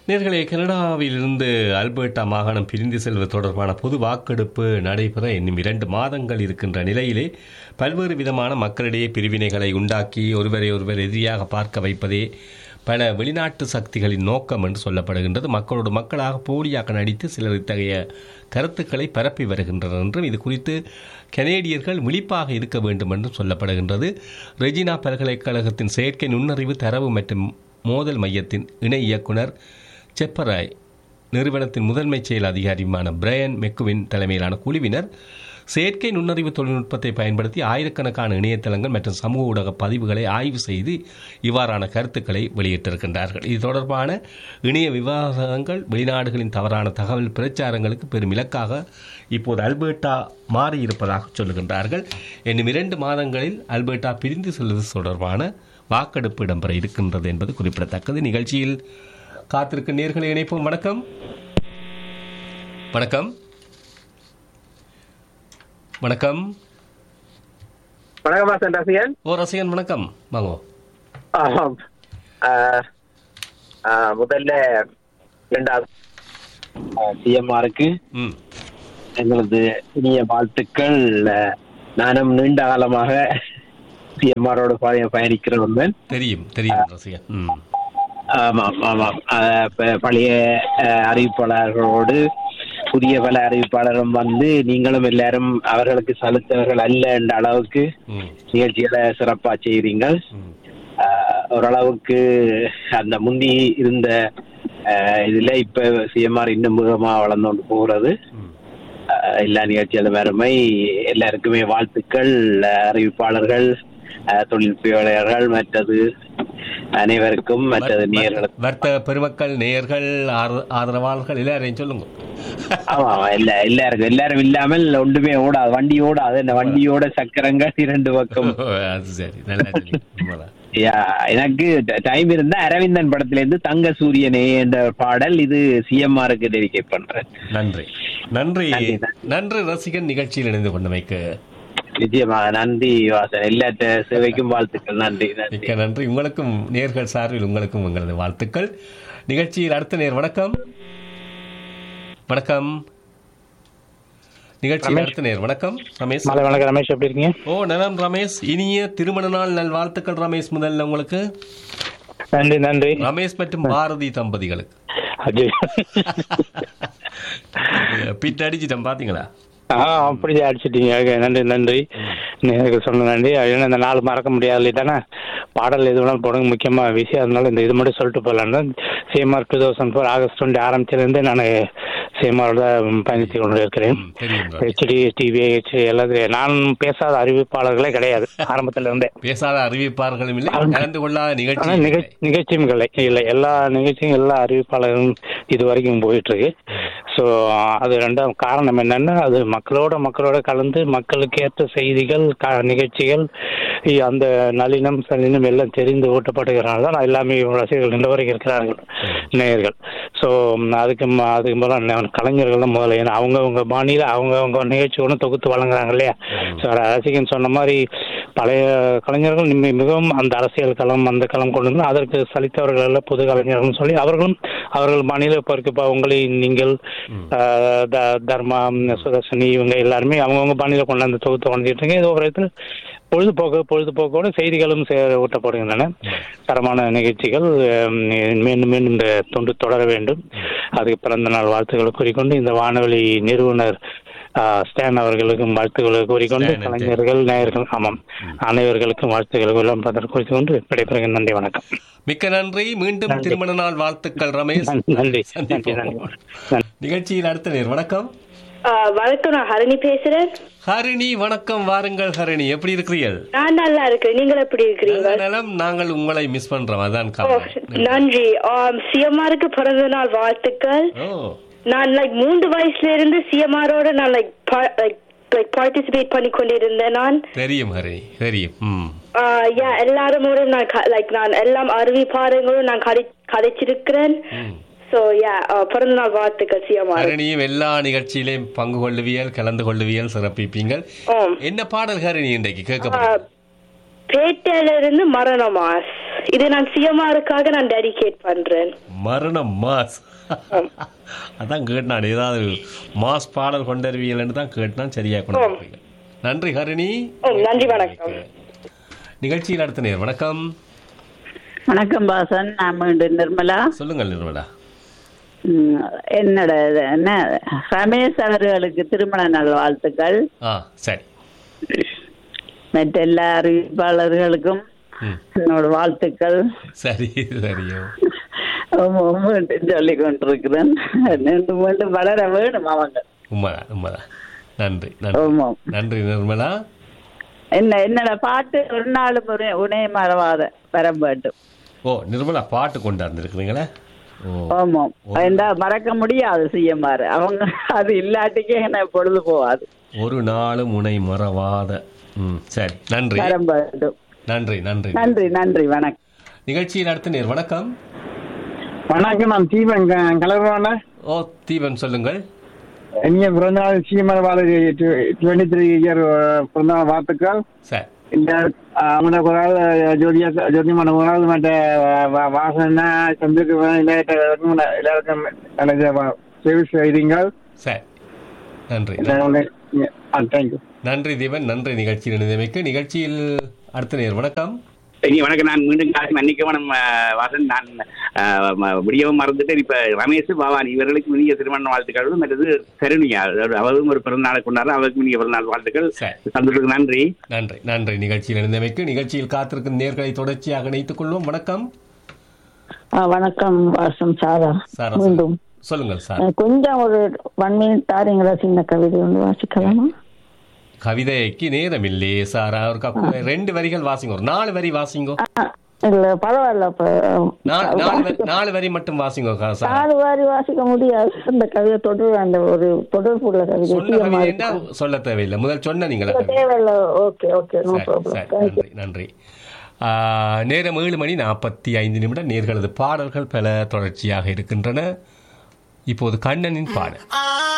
நேர்களே கனடாவிலிருந்து அல்பர்டா மாகாணம் பிரிந்து செல்வது தொடர்பான பொது வாக்கெடுப்பு நடைபெற இன்னும் இரண்டு மாதங்கள் இருக்கின்ற நிலையிலே பல்வேறு விதமான மக்களிடையே பிரிவினைகளை உண்டாக்கி ஒருவரை ஒருவர் எதிரியாக பார்க்க வைப்பதே பல வெளிநாட்டு சக்திகளின் நோக்கம் என்று சொல்லப்படுகின்றது மக்களோடு மக்களாக போலியாக நடித்து சிலர் இத்தகைய கருத்துக்களை பரப்பி வருகின்றனர் என்றும் இது குறித்து கனேடியர்கள் விழிப்பாக இருக்க வேண்டும் என்றும் சொல்லப்படுகின்றது ரெஜினா பல்கலைக்கழகத்தின் செயற்கை நுண்ணறிவு தரவு மற்றும் மோதல் மையத்தின் இணை இயக்குனர் செப்பராய் நிறுவனத்தின் முதன்மை செயல் அதிகாரியுமான பிரையன் மெக்குவின் தலைமையிலான குழுவினர் செயற்கை நுண்ணறிவு தொழில்நுட்பத்தை பயன்படுத்தி ஆயிரக்கணக்கான இணையதளங்கள் மற்றும் சமூக ஊடக பதிவுகளை ஆய்வு செய்து இவ்வாறான கருத்துக்களை வெளியிட்டிருக்கின்றார்கள் இது தொடர்பான இணைய விவாதங்கள் வெளிநாடுகளின் தவறான தகவல் பிரச்சாரங்களுக்கு பெரும் இலக்காக இப்போது அல்பர்டா மாறியிருப்பதாக சொல்லுகின்றார்கள் இன்னும் இரண்டு மாதங்களில் அல்பர்டா பிரிந்து செல்வது தொடர்பான வாக்கெடுப்பு இடம்பெற இருக்கின்றது என்பது குறிப்பிடத்தக்கது நிகழ்ச்சியில் காத்திருக்கும் நேர்களை இணைப்போம் வணக்கம் வணக்கம் வணக்கம் வணக்கம் வாசன் ரசிகன் ஓ ரசிகன் வணக்கம் வாங்கோ ஆமாம் ஆஹ், ஆஹ், முதல்ல இரண்டாவது சிஎம்ஆருக்கு ம் எங்களது இனிய வாழ்த்துக்கள் ஆஹ், நானும் நீண்ட காலமாக சிஎம்ஆரோட பயணிக்கிற ஒருவன் தெரியும் தெரியும் ரசிகன் ம் ஆமாம் ஆமாம் ஆஹ், ப- பழைய ஆஹ், அறிவிப்பாளர்களோடு புதிய பல அறிவிப்பாளரும் வந்து நீங்களும் எல்லாரும் அவர்களுக்கு சலுத்தவர்கள் அல்ல என்ற அளவுக்கு ம் நிகழ்ச்சிகளை சிறப்பா செய்கிறீங்கள் ம் ஆஹ் ஓரளவுக்கு அந்த முந்தி இருந்த ஆஹ் இதுல இப்ப சிஎம்ஆர் இன்னும் மிகமா வளர்ந்து கொண்டு போகிறது ம் ஆஹ் எல்லா நிகழ்ச்சிகளும் அருமை எல்லாருக்குமே வாழ்த்துக்கள் ஆஹ் அறிவிப்பாளர்கள் ஆஹ் தொழில்நுட்பியாளர்கள் மற்றது அனைவருக்கும் மற்றது நேர்களுக்கும் வர்த்தக பெருமக்கள் நேயர்கள் ஆர- ஆதரவாளர்கள் எல்லாரையும் சொல்லுங்க ஆமா ஆமா இல்ல எல்லாருக்கும் எல்லாரும் இல்லாமல் ஒன்றுமே ஓடாது வண்டி ஓடாது இந்த வண்டியோட சக்கரங்கள் இரண்டு பக்கம் அது சரி நல்லா தெரியும் உண்மைதான். யா, எனக்கு டைம் இருந்தா அரவிந்தன் படத்துல இருந்து தங்க சூரியனே என்ற பாடல் இது சிஎம்ஆருக்கு டெடிகேட் பண்றேன் நன்றி நன்றி நன்றி. நன்றி ரசிகன் நிகழ்ச்சியில் இணைந்து கொண்டமைக்கு நிச்சயமாக நன்றி வாசன் எல்லா ட- சேவைக்கும் வாழ்த்துக்கள் நன்றி நன்றி மிக்க நன்றி உங்களுக்கும் நேர்கள் சார்பில் உங்களுக்கும் உங்களது வாழ்த்துக்கள் நிகழ்ச்சியில் அடுத்த நேர் வணக்கம் வணக்கம் நிகழ்ச்சியில் அடுத்த நேர் வணக்கம் ரமேஷ் மாலை வணக்கம் ரமேஷ் எப்படி இருக்கீங்க ஓ நலம் ரமேஷ் இனிய திருமண நாள் நல் வாழ்த்துக்கள் ரமேஷ் முதல்ல உங்களுக்கு நன்றி நன்றி ரமேஷ் மற்றும் பாரதி தம்பதிகளுக்கு அது பிட் அடிச்சிட்டோம் பாத்தீங்களா ஆ அப்படி அடிச்சிட்டீங்க ஓகே நன்றி நன்றி நேருக்கு சொன்ன நன்றி ஏன்னா இந்த நாள் மறக்க முடியாது இல்லைதானே பாடல் எது வேணாலும் போடுங்க முக்கியமாக விஷயம் அதனால இந்த இது மட்டும் சொல்லிட்டு போகலான்னு CMR two thousand four August twenty ஆரம்பிச்சிலேருந்து நான் சிஎம்ஆரோட பயணித்து கொண்டு இருக்கிறேன் ம், தெரியும் ரமேஷ். ஹெச்டி டிவிஹெச் எல்லாத்தையும் நான் பேசாத அறிவிப்பாளர்களே கிடையாது ஆரம்பத்துல இருந்தே பேசாத அறிவிப்பார்களும் இல்லை கலந்து கொள்ளாத ஆனா நிகழ்ச்சி நிகழ் நிகழ்ச்சியும் இல்லை இல்லை எல்லா நிகழ்ச்சியும் எல்லா அறிவிப்பாளரும் இது வரைக்கும் போயிட்டு இருக்கு ஸோ அது ரெண்டாம் காரணம் என்னன்னா அது மக்களோட மக்களோட கலந்து மக்களுக்கு ஏற்ற செய்திகள் க- நிகழ்ச்சிகள் இ- அந்த நளினம் சலினம் எல்லாம் தெரிந்து ஓட்டப்படுகிறனால தான் எல்லாமே ரசிகர்கள் இந்த வரைக்கும் இருக்கிறார்கள் நேயர்கள் ஸோ அதுக்கு ம- அதுக்கு முதல்ல கலைஞர்கள் தான் முதல்ல ஏன்னா அவங்கவுங்க பாணியில் அவங்கவுங்க நிகழ்ச்சி ஒன்று தொகுத்து வழங்குறாங்க இல்லையா ஸோ ரசிகன் சொன்ன மாதிரி பழைய கலைஞர்கள் நிம்மி- மிகவும் அந்த அரசியல் களம் அந்த களம் கொண்டு வந்து அதற்கு சலித்தவர்கள் அல்ல புது கலைஞர்கள் சொல்லி அவர்களும் அவர்கள் மாநில இப்போ இருக்கு இப்போ உங்களை நீங்கள் ஆஹ், த- தர்மா சுதர்ஷினி இவங்க எல்லாருமே அவங்கவுங்க பாணியில கொண்டாந்து தொகுத்து கொண்டுட்டு இருக்காங்க இது ஒரு இடத்துல பொழுதுபோக்கு பொழுதுபோக்கோட செய்திகளும் சே- ஊட்டப்படுகின்றன தரமான நிகழ்ச்சிகள் ஹம், மீண்டும் மீண்டும் இந்த தொண்டு தொடர வேண்டும் அதுக்கு பிறந்த நாள் வாழ்த்துக்களை கூறிக்கொண்டு இந்த வானொலி நிறுவனர் ஆஹ், ஸ்டான் அவர்களுக்கும் வாழ்த்துக்களை கூறிக்கொண்டு ஸ்டான் and கலைஞர்கள் நேயர்கள் ஆமாம் அனைவர்களுக்கும் வாழ்த்துக்கள் எல்லாம் பதர் குறித்துக்கொண்டு விடைபெறுகிறேன் நன்றி வணக்கம் மிக்க நன்றி மீண்டும் நன்றி. திருமண நாள் வாழ்த்துக்கள் ரமேஷ் நன்றி நன்றி நன்றி சந்திப்போம். நன்றி நன்றி நிகழ்ச்சியில் அடுத்த நேர் வணக்கம் ஆ, வணக்கம் நான் ஹரணி பேசுறேன் ஹரிணி வணக்கம் வாருங்கள் ஹரிணி எப்படி இருக்கிறீர்கள் நான் நல்லா இருக்கேன் நீங்கள் எப்படி இருக்கிறீங்க நல்ல நலம் நாங்கள் உங்களை மிஸ் பண்றோம் அதான் ஓ, காரணம் நன்றி சிஎம்ஆருக்கு பிறந்த நாள் வாழ்த்துக்கள் ஓ நான் லைக் மூன்று வயசுல இருந்து சிஎம்ஆரோட நான் லைக் லைக் லைக் பார்ட்டிசிபேட் பண்ணி கொண்டிருந்தேன் நான் தெரியும் ஹரிணி தெரியும் ம் ஆ, yeah, எல்லாரோட நான் லைக் நான் எல்லாம் அறிவிப்பாருங்களும் நான் கதை கதைச்சிருக்கிறேன் ம். ஸோ யா பிறந்த நாள் வாழ்த்துக்கள் சிஎம்ஆர் ஹரிணியும் எல்லா நிகழ்ச்சியிலையும் பங்கு கொள்ளுவியல் கலந்து கொள்ளுவியல் சிறப்பிப்பீங்கள் ஆம் என்ன பாடல் ஹரிணி இன்றைக்கு ஆ, கேட்கப்படும் பேட்டையில இருந்து மரணமாஸ் இதை நான் சிஎம்ஆருக்காக நான் டெடிகேட் பண்றேன் மரணம் மாஸ் அதான் கேட்டான் ஏதாவது மாஸ் பாடல் கொண்டறிவியல்னு தான் கேட்டான் சரியா கொண்டு நன்றி ஹரிணி ம், நன்றி வணக்கம் நிகழ்ச்சியில் அடுத்த நேர் வணக்கம் வணக்கம் பாசன் நான் மீண்டும் நிர்மலா சொல்லுங்கள் நிர்மலா ம், என்னோட இது என்ன ரமேஷ் அவர்களுக்கு திருமண நல் வாழ்த்துக்கள் ஆ சரி மற்ற எல்லா அறிவிப்பாளர்களுக்கும் ம் என்னோட வாழ்த்துக்கள் சரி சரியோ மீண்டும் சொல்லிக் கொண்டிருக்கிறேன் மீண்டும் மீண்டும் வளர வேணும் அவங்க உண்மைதான் உண்மைதான் நன்றி நன்றி ஆமாம் நன்றி நிர்மலா என்ன என்னோட பாட்டு ஒரு நாளும் ஒரு உணைய மறவாத வர வேண்டும் ஓ நிர்மலா பாட்டு கொண்டாந்துருக்குறீங்களே ஓ ஆமாம் ஏண்டா மறக்க முடியாது சிஎம்ஆர் அவங்க அது இல்லாட்டிக்கே என்ன பொழுது போகாது ஒரு நாளும் உனை மறவாத ம் சரி நன்றி வர வேண்டும் நன்றி நன்றி நன்றி நன்றி வணக்கம் நிகழ்ச்சியில் அடுத்த நேர் வணக்கம் வணக்கம் நான் தீபன் கலர்வான ஓ தீபன் சொல்லுங்கள் இனிய பிறந்தநாள் சீமரவாள டுவெண்ட்டி த்ரீ இயர் பிறந்தநாள் வாழ்த்துக்கள் சரி இந்த அவங்கள ஒரு ஆள் ஜோதியா ஜோதிமான ஒரு ஆள் மற்ற வா- வாசனா சந்திரக்கு எல்லாருக்கும் நல்ல சர்வீஸ் செய்தீங்கள் சரி நன்றி தேங்க்யூ நன்றி தீபன் நன்றி நிகழ்ச்சியில் இணைந்தமைக்கு நிகழ்ச்சியில் அடுத்த நேர் வணக்கம் இனி வணக்கம் நான் மீண்டும் காசி மன்னிக்கவும் நம்ம வாசன் நான் அஹ், ம- விடியவும் மறந்துட்டு இப்ப ரமேஷ் பவானி இவர்களுக்கு இனிய திருமண வாழ்த்துக்கள் மற்றது கருணியா அதாவது அவரும் ஒரு பிறந்தநாளை கொண்டாரு அவருக்கும் இனிய பிறந்தநாள் வாழ்த்துக்கள் சரி சந்தோஷத்துக்கு நன்றி நன்றி நன்றி நிகழ்ச்சியில் இணைந்தமைக்கு நிகழ்ச்சியில் காத்திருக்கும் நேர்களை தொடர்ச்சியாக இணைத்துக் கொள்வோம் வணக்கம் வணக்கம் வாசம் சாரா சாரா மீண்டும் சொல்லுங்கள் சார் அஹ் கொஞ்சம் ஒரு ஒன் மினிட் தாரீங்களா சின்ன கவிதை ஒன்று வாசிக்கலாமா கவிதைக்கு நேரம் இல்லையே சாரா ஒரு கப்பு ரெண்டு வரிகள் வாசிங்க ஒரு நாலு வரி வாசிங்கோ அஹ் இல்ல பரவாயில்ல அப்ப நாலு நாலு வரி- நாலு வரி மட்டும் வாசிங்கோ கா- சாரா நாலு வாரி வாசிக்க முடியாது அந்த கவிதை தொடர் அந்த ஒரு தொடர்புள்ள கவிதை சொன்ன சீக்கிரமா கவிதை இருக்கு. என்றால் சொல்ல தேவையில்லை முதல் சொன்ன நீங்களா இல்ல, தேவையில்ல ஓகே ஓகே நோ சரி, ப்ராப்ளம் சரி, நன்றி நன்றி ஆ, நேரம் ஏழு மணி நாற்பத்தி ஐந்து நிமிடம் நேர்களது பாடல்கள் பல தொடர்ச்சியாக இருக்கின்றன இப்போது கண்ணனின் பாடல்